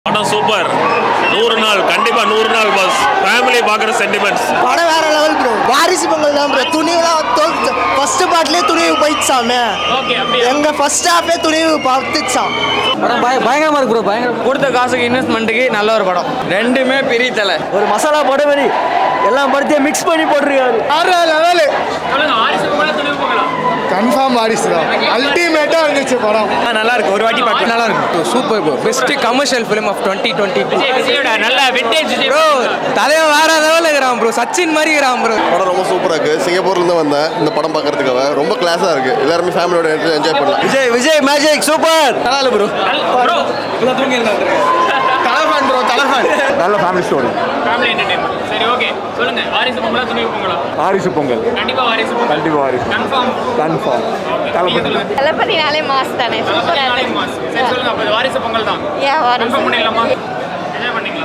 படம் சூப்பர் நூறு நாள் கண்டிப்பா நூறு நாள் பஸ் ஃபேமிலி பார்க்குற சென்டிமெண்ட்ஸ் படம் வேற லெவல் ப்ரோ வாரிசு பொங்கல் தான் ப்ரோ துணிவுலாம் தோத்து ஃபர்ஸ்ட் பார்ட்லேயே துணிவு போயிடுச்சாமே ஓகே அப்படியே எங்க ஃபர்ஸ்ட் ஹாஃபே துணிவு பார்த்துச்சாம் படம் பய பயங்கரமா இருக்கு ப்ரோ பயங்கரம் கொடுத்த காசுக்கு இன்வெஸ்ட்மெண்ட்டுக்கு நல்ல ஒரு படம் ரெண்டுமே பெரிய தலை ஒரு மசாலா படம் மாதிரி எல்லா படத்தையும் மிக்ஸ் பண்ணி போட்டிருக்காரு வேற லெவலு சொல்லுங்க வாரிசு போகலாம் துணிவு போகலாம் கன்ஃபார்ம் வாரிசு தான் அல்டிமேட்டா இருந்துச்சு படம் நல்லா இருக்கு ஒரு வாட்டி பார்க்க நல்லா இருக்கு super bro best commercial film of twenty twenty Vijay விஜயோட நல்ல விண்டேஜ் விஜய் ப்ரோ தலைவன் வேற லெவலில் இருக்கிறான் ப்ரோ சச்சின் மாதிரி இருக்கிறான் ப்ரோ படம் ரொம்ப சூப்பராக இருக்குது சிங்கப்பூர்லேருந்து வந்தேன் இந்த படம் பார்க்கறதுக்காக ரொம்ப கிளாஸாக இருக்குது எல்லாருமே ஃபேமிலியோட என்ஜாய் பண்ணலாம் விஜய் விஜய் மேஜிக் சூப்பர் நல்லா இல்லை bro bro Thala fan bro Thala fan நல்ல ஃபேமிலி ஸ்டோரி ஃபேமிலி என்டர்டைன்மெண்ட் சரி ஓகே சொல்லுங்க வாரிசு பொங்கலா துணிவு பொங்கலா வாரிசு பொங்கல் கண்டிப்பா வாரிசு பொங்கல் கண்டிப்பாக வாரிசு கன்ஃபார்ம் கன்ஃபார்ம் சொல்லுங்க தளபதினாலே மாஸ் தானே தளபதி நாளைக்கு மாஸ் சரி சொல்லுங்க அப்போ வாரிசு பொங்கல் தான் ஏன் கன்ஃபார்ம் பண்ணிடலாமா என்ஜாய் பண்ணிக்கலாம்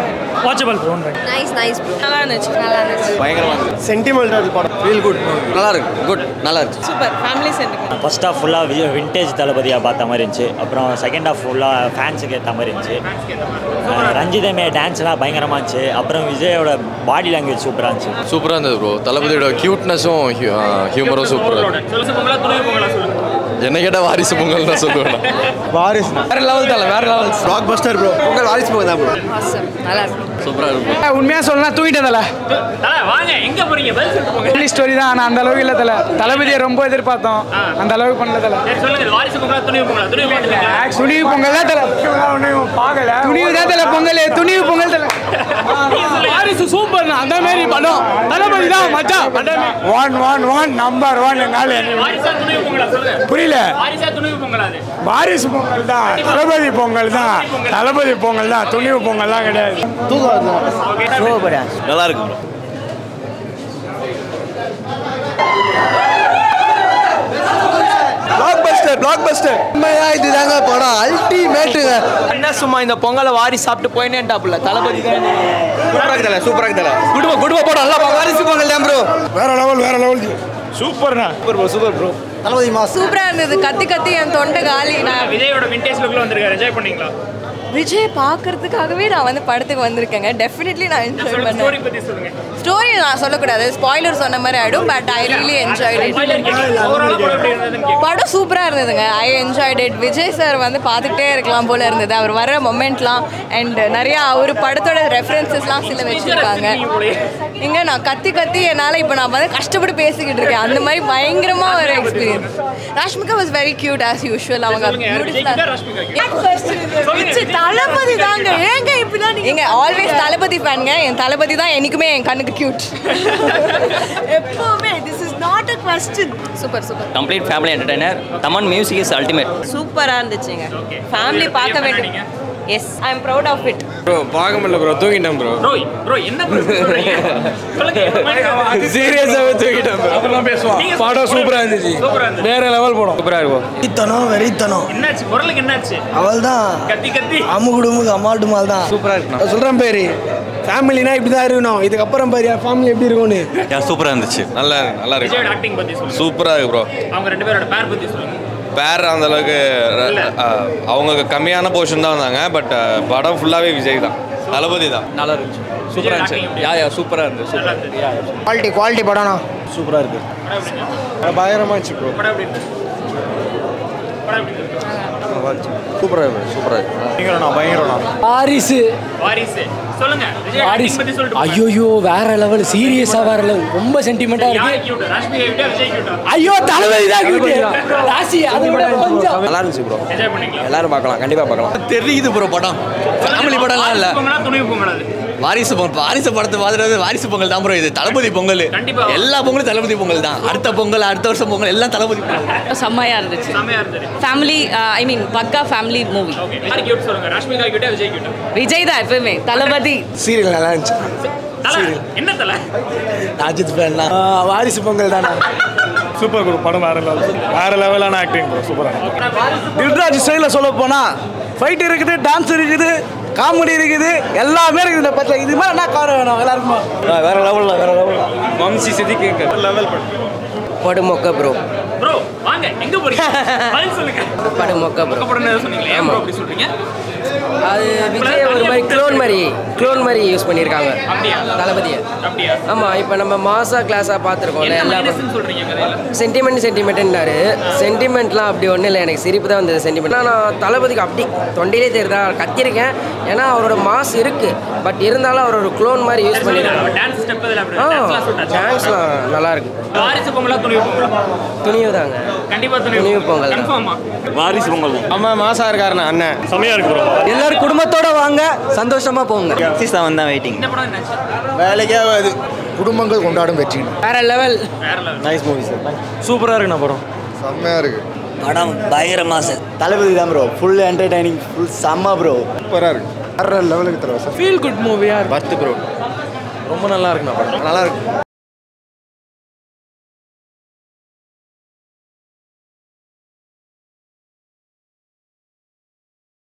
நைஸ் நைஸ் ப்ரோ நல்லா இருந்துச்சு நல்லா இருந்துச்சு பயங்கரமாக சென்டிமெண்டல் படம் ஃபீல் குட் நல்லா இருக்கு குட் நல்லா இருக்கு super family sentiment first half ஃபுல்லாக விண்டேஜ் தளபதியாக பார்த்த மாதிரி இருந்துச்சு அப்புறம் செகண்ட் ஹாஃப் ஃபுல்லாக ஃபேன்ஸுக்கு ஏற்ற மாதிரி இருந்துச்சு அஹ் ரஞ்சிதமே டான்ஸ்லாம் பயங்கரமாக இருந்துச்சு அப்புறம் விஜயோட பாடி லாங்குவேஜ் சூப்பராக இருந்துச்சு சூப்பராக இருந்தது ப்ரோ தளபதியோட க்யூட்னஸும் ஹியூமரும் சூப்பராக சொல்லுங்க பொங்கலா துணிவு பொங்கலா சொல்லுங்க என்ன கேட்டால் வாரிசு பொங்கல் தான் சொல்லுவேன் வாரிசு வேற லெவல் தலை வேற லெவல் பிளாக் பஸ்டர் ப்ரோ உங்கள் வாரிசு போகுது தான் ப்ரோ ஆசம் நல்லா இருக்கு சூப்பராக இருக்கும் உண்மையாக சொல்லலாம் தூக்கிட்டேன் தலை தல வாங்க எங்க போறீங்க பதில் சொல்லிட்டு போங்க ஸ்டோரி தான் ஆனால் அந்த அளவுக்கு இல்லை தலை தளபதியை ரொம்ப எதிர்பார்த்தோம் அந்த அளவுக்கு பண்ணல தலை சரி சொல்லுங்க வாரிசு பொங்கலா துணிவு பொங்கலா துணிவு பார்த்துருக்கீங்களா துணிவு பொங்கல் தான் தலை பார்க்கல துணிவு தான் தலை பொங்கல் துணிவு பொங்கல் தலை வாரிசு சூப்பர் அந்த மாதிரி படம் தளபதி தான் மச்சான் one one one number one எங்கால வாரிசா துணிவு பொங்கலா சொல்லுங்க புரியல வாரிசா துணிவு பொங்கலா அது வாரிசு பொங்கல் தான் தளபதி பொங்கல் தான் தளபதி பொங்கல் தான் துணிவு பொங்கல் தான் கிடையாது நல்லா இருக்கு bro blockbuster blockbuster உண்மையா இதுதாங்க படம் அல்டிமேட்டுங்க என்ன சும்மா இந்த பொங்கலை வாரி சாப்பிட்டு போயினேன்டாப்புல தளபதி சூப்பராக தலை சூப்பராக தலை குடும்ப குடும்ப படம் நல்லா வாரிசு பொங்கல் தான் ப்ரோ வேற லெவல் வேற லெவல் சூப்பர்ண்ணா super bro super bro Thalapathy mass சூப்பரா இருந்தது கத்தி கத்தி என் தொண்டை காலி நான் விஜயோட விண்டேஜ் லுக்ல வந்திருக்காரு என்ஜாய் பண்ணீங்களா விஜய் பார்க்கறதுக்காகவே நான் வந்து படத்துக்கு வந்திருக்கேங்க டெஃபினெட்லி நான் என்ஜாய் ஸ்டோரி பண்ணேன் பத்தி சொல்லுங்க ஸ்டோரி நான் சொல்லக்கூடாது ஸ்பாய்லர் சொன்ன மாதிரி ஆயிடும் but I really enjoy overall படம் எப்படி இருந்ததுன்னு கேட்க படம் சூப்பராக இருந்ததுங்க I enjoyed it Vijay sir வந்து பார்த்துக்கிட்டே இருக்கலாம் போல இருந்தது அவர் வர மொமெண்ட்லாம் அண்ட் நிறையா அவர் படத்தோட ரெஃபரன்சஸ்லாம் சில வச்சுருக்காங்க இங்கே நான் கத்தி கத்தி என்னால் இப்போ நான் வந்து கஷ்டப்பட்டு பேசிக்கிட்டு இருக்கேன் அந்த மாதிரி பயங்கரமாக ஒரு experience Rashmika was very cute as usual அவங்க சொல்லுங்க, யார் விஜய் கிட்ட ராஷ்மிகா beautiful-ஆ- தளபதி தாங்க ஏங்க இப்படிலாம் நீங்க ஆல்வேஸ் தளபதி ஃபேனுங்க என் தளபதி தான் என்னைக்குமே என் கண்ணுக்கு கியூட் எப்பவுமே this is not a question super super complete family entertainer Thaman music is ultimate சூப்பரா இருந்துச்சுங்க ஃபேமிலி பார்க்க வேண்டிய yes I am proud of it bro பார்க்க முடியல ப்ரோ தூங்கிட்டேன் ப்ரோ ப்ரோ ப்ரோ என்ன bro சொல்றீங்க சொல்லுங்க சீரியஸாகவே தூங்கிட்டேன் ப்ரோ அப்புறம் பேசுவான் நீங்க படம் சூப்பராக இருந்துச்சு சூப்பரா இருந்துச்சு வேற லெவல் படம் சூப்பராக இருக்கும் வெறித்தனம் வெறித்தனம் என்னாச்சு குரலுக்கு என்னாச்சு அவள் தான் கத்தி கத்தி அம்முகுடுமுக்கு அம்மாட்டுமால் தான் சூப்பராக இருக்கும் சொல்கிறேன் பேரு ஃபேமிலினா இப்படி தான் இருக்கணும் இதுக்கப்புறம் பாரு ஃபேமிலி எப்படி இருக்கும்னு சூப்பராக இருந்துச்சு நல்லா நல்லா இருக்கு விஜயோட ஆக்டிங் பத்தி சொல்லுங்க சூப்பராக இருக்கு ப்ரோ அவங்க ரெண்டு பேரோட பேர் பத்தி சொல்லுங்க பேர் அந்த அளவுக்கு அஹ், அவங்க கம்மியான போர்ஷன் தான் வந்தாங்க பட் படம் ஃபுல்லாகவே விஜய் தான் தளபதி தான் நல்லா இருந்துச்சு சூப்பரா இருந்துச்சு. யா யா சூப்பராக இருந்துச்சு நல்லா இருந்துச்சு குவாலிட்டி குவாலிட்டி படம்னா சூப்பரா இருக்கு படம் எப்படி இருந்துச்சு? பயங்கரமா இருந்துச்சு ப்ரோ படம் எப்படி இருந்துச்சு? படம் எப்படி இருந்துச்சு? சூப்பராக இருக்கு சூப்பராக இருக்கு பயங்கரம்ண்ணா பயங்கரம்ண்ணா வாரிசு வாரிசு சொல்லுங்க விஜய் acting வாரிசு பத்தி சொல்லிட்டு போங்க. ஐயோ வேற லெவல் சீரியஸா வேற லெவல் ரொம்ப சென்டிமெண்டா யாரு இருக்கு cute? ராஷ்மிகா cute ஆ, விஜய் cute ஆ? ஐயோ தளபதி தான் கியூட் ராசி அதை விட கொஞ்சம் நல்லா இருந்துச்சு ப்ரோ enjoy பண்ணீங்களா? எல்லாரும் பார்க்கலாம் கண்டிப்பா பார்க்கலாம் தெரியுது ப்ரோ படம் ஃபேமிலி படம்லாம் இல்லை வாரிசு பொங்கலா, துணிவு பொங்கலா அது? வாரிசு பொங்கல் வாரிசு படத்தை பார்த்துட்டு வாரிசு பொங்கல் தான் ப்ரோ இது தளபதி பொங்கல் கண்டிப்பா. எல்லா பொங்கலும் தளபதி பொங்கல் தான் அடுத்த பொங்கல் அடுத்த வருஷம் பொங்கல் எல்லாம் தளபதி பொங்கல் செம்மையா இருந்துச்சு செமையா இருந்தது. ஃபேமிலி ஐ மீன் பக்கா ஃபேமிலி மூவி Okay. யாரு cute சொல்லுங்க? ராஷ்மிகா cute ஆ, விஜய் cute ஆ? விஜய் தான் எப்பவுமே தளபதி சீரியல் நல்லா இருந்துச்சு தல, என்ன தல? அஜித் ஃபேன் தான் வாரிசு பொங்கல் தானே சூப்பர் ப்ரோ படம் வேற லெவல் வேற லெவலான ஆக்டிங் ப்ரோ சூப்பராக தில்ராஜ் ஸ்டைலில் சொல்ல போனா ஃபைட் இருக்குது டான்ஸ் இருக்குது காமெடி இருக்குது எல்லாமே இருக்குது இந்த படத்தில் இது மாதிரி என்ன காரம் வேணும் எல்லாருக்குமா வேற லெவலில் வேற லெவல் வம்சி சிதிக்கு லெவல் படுமொக்க ப்ரோ Bro, வாங்க எங்க போறீங்க பதில் சொல்லுங்க படுமொக்க ப்ரோ படம் சொன்னீங்களே ஏன் bro அப்படி சொல்றீங்க அது விஜய் ஒரு மாதிரி க்ளோன் மாதிரி க்ளோன் மாதிரி யூஸ் பண்ணியிருக்காங்க அப்படியா? தளபதியை அப்படியா ஆமாம் இப்போ நம்ம மாசா கிளாஸாக பார்த்துருக்கோம்ல என்ன எல்லா மைனஸ்னு சொல்றீங்க கதையில சென்டிமெண்ட் சென்டிமெண்ட்னாரு சென்டிமெண்ட்லாம் அப்படி ஒன்றும் இல்லை எனக்கு சிரிப்பு தான் வந்தது சென்டிமெண்ட் நான் தளபதிக்கு அப்படி தொண்டையிலே தெரியுதா கத்திருக்கேன் ஏன்னா அவரோட மாஸ் இருக்கு பட் இருந்தாலும் அவர் ஒரு க்ளோன் மாதிரி யூஸ் பண்ணியிருக்காங்க டான்ஸ் ஸ்டெப் இதில் அப்படி ஆ டான்ஸ்லாம் சொல்லிட்டாச்சு டான்ஸ்லாம் நல்லா இருக்கு வாரிசு பொங்கலா துணிவு பொங்கலா துணிவு தாங்க கண்டிப்பா துணிவு துணிவு பொங்கல் தான். கன்ஃபார்மா வாரிசு பொங்கல் ஆமாம் மாசா இருக்காருண்ணா அண்ணன் செமையா இருக்கு ப்ரோ எல்லாரும் குடும்பத்தோட வாங்க சந்தோஷமா போங்க செவன் தான் வெயிட்டிங் இந்த படம் என்னாச்சு வேலைக்கே ஆகாது குடும்பங்கள் கொண்டாடும் வெற்றி வேற லெவல் வேற level. நைஸ் மூவி சார் சூப்பராக இருக்குண்ணா படம் செம்மையாக இருக்கு படம் பயங்கர மாசு தளபதி தான் ப்ரோ ஃபுல் என்டர்டைனிங் ஃபுல் செம்ம ப்ரோ சூப்பராக இருக்கு வேற லெவலுக்கு தருவா சார் ஃபீல் குட் மூவியாக பத்து ப்ரோ ரொம்ப நல்லா இருக்குண்ணா படம் நல்லா இருக்கு